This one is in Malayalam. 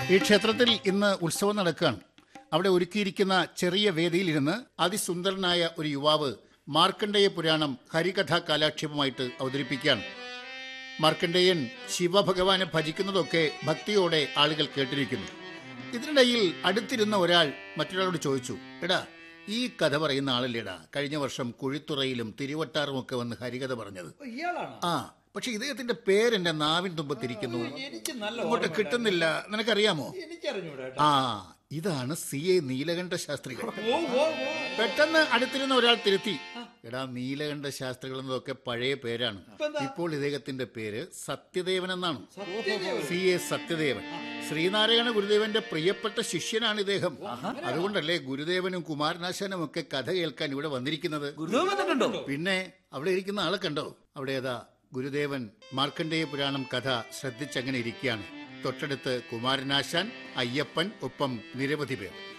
ഈ ക്ഷേത്രത്തിൽ ഇന്ന് ഉത്സവം നടക്കുകയാണ് അവിടെ ഒരുക്കിയിരിക്കുന്ന ചെറിയ വേദിയിലിരുന്ന് അതിസുന്ദരനായ ഒരു യുവാവ് മാർക്കണ്ഡേയ പുരാണം ഹരികഥാ കാലാക്ഷേപമായിട്ട് അവതരിപ്പിക്കുകയാണ് മാർക്കണ്ഡേയൻ ശിവഭഗവാനെ ഭജിക്കുന്നതൊക്കെ ഭക്തിയോടെ ആളുകൾ കേട്ടിരിക്കുന്നു ഇതിനിടയിൽ അടുത്തിരുന്ന ഒരാൾ മറ്റൊരാളോട് ചോദിച്ചു എടാ ഈ കഥ പറയുന്ന ആളല്ലേടാ കഴിഞ്ഞ വർഷം കുഴിത്തുറയിലും തിരുവട്ടാറും ഒക്കെ വന്ന് ഹരികഥ പറഞ്ഞത് ഇയാളാണ് ആ പക്ഷെ ഇദ്ദേഹത്തിന്റെ പേരെന്റെ നാവിൻ തുമ്പത്തിരിക്കുന്നു എനിക്ക് നല്ല ഇങ്ങോട്ട് കിട്ടുന്നില്ല നിനക്കറിയാമോ എനിക്കറിഞ്ഞൂടാ കേട്ടോ. ആ ഇതാണ് സി എ നീലകണ്ഠ ശാസ്ത്രികൾ ഓ ഓ ഓ പെട്ടെന്ന് അടുത്തിരുന്ന ഒരാൾ തിരുത്തി എടാ നീലകണ്ഠ ശാസ്ത്രികൾ എന്നതൊക്കെ പഴയ പേരാണ് ഇപ്പോൾ ഇദ്ദേഹത്തിന്റെ പേര് സത്യദേവൻ എന്നാണ് സി എ സത്യദേവൻ ശ്രീനാരായണ ഗുരുദേവന്റെ പ്രിയപ്പെട്ട ശിഷ്യനാണ് ഇദ്ദേഹം അതുകൊണ്ടല്ലേ ഗുരുദേവനും കുമാരനാശാനും ഒക്കെ കഥ കേൾക്കാൻ ഇവിടെ വന്നിരിക്കുന്നത് ഗുരുദേവൻ വന്നിട്ടുണ്ടോ പിന്നെ അവിടെ ഇരിക്കുന്ന ആളെ കണ്ടോ അവിടെ ഏതാ ഗുരുദേവൻ മാർക്കണ്ഡേയ പുരാണം കഥ ശ്രദ്ധിച്ചങ്ങനെ ഇരിക്കുകയാണ് തൊട്ടടുത്ത് കുമാരനാശാൻ അയ്യപ്പൻ ഒപ്പം നിരവധി പേർ